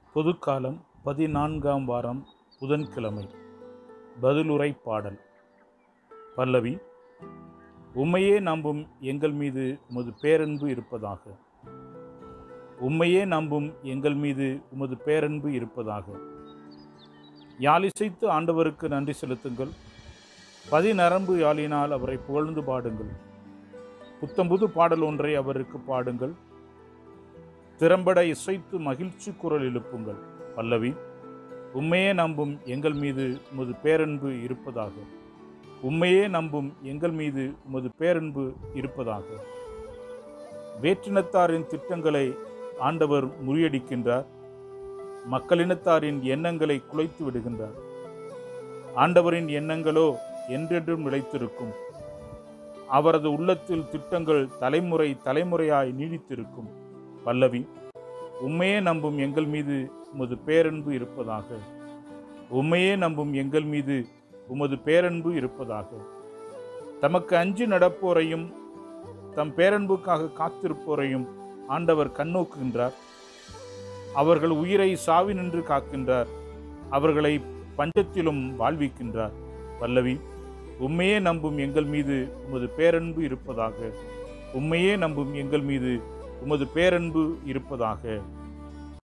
பொதுக்காலம் பதினான்காம் வாரம் புதன்கிழமை பதிலுரை பாடல் பல்லவி உம்மையே நம்பும் எங்கள் மீது உமது பேரன்பு இருப்பதாக உம்மையே நம்பும் எங்கள் மீது உமது பேரன்பு இருப்பதாக யாழிசைத்து ஆண்டவருக்கு நன்றி செலுத்துங்கள் பதிநரம்பு யாழினால் அவரை புகழ்ந்து பாடுங்கள் புத்தம்புது பாடல் ஒன்றை அவருக்கு பாடுங்கள் திறம்பட இசைத்து மகிழ்ச்சி குரல் எழுப்புங்கள் பல்லவி உம்மையே நம்பும் எங்கள் மீது உமது பேரன்பு இருப்பதாக உம்மையே நம்பும் எங்கள் மீது உமது பேரன்பு இருப்பதாக வேற்றினத்தாரின் திட்டங்களை ஆண்டவர் முறியடிக்கின்றார் மக்களினத்தாரின் எண்ணங்களை குலைத்து விடுகின்றார் ஆண்டவரின் எண்ணங்களோ என்றென்றும் நிலைத்திருக்கும் அவரது உள்ளத்தில் திட்டங்கள் தலைமுறை தலைமுறையாய் நீடித்திருக்கும் பல்லவி உம்மையே நம்பும் எங்கள் மீது உமது பேரன்பு இருப்பதாக உம்மையே நம்பும் எங்கள் மீது உமது பேரன்பு இருப்பதாக தமக்கு அஞ்சு நடப்போரையும் தம் பேரன்புக்காக காத்திருப்போரையும் ஆண்டவர் கண்ணோக்குகின்றார் அவர்கள் உயிரை சாவினின்று காக்கின்றார் அவர்களை பஞ்சத்திலும் வாழ்விக்கின்றார் பல்லவி உம்மையே நம்பும் எங்கள் மீது உமது பேரன்பு இருப்பதாக உம்மையே நம்பும் எங்கள் மீது உமது பேரன்பு இருப்பதாக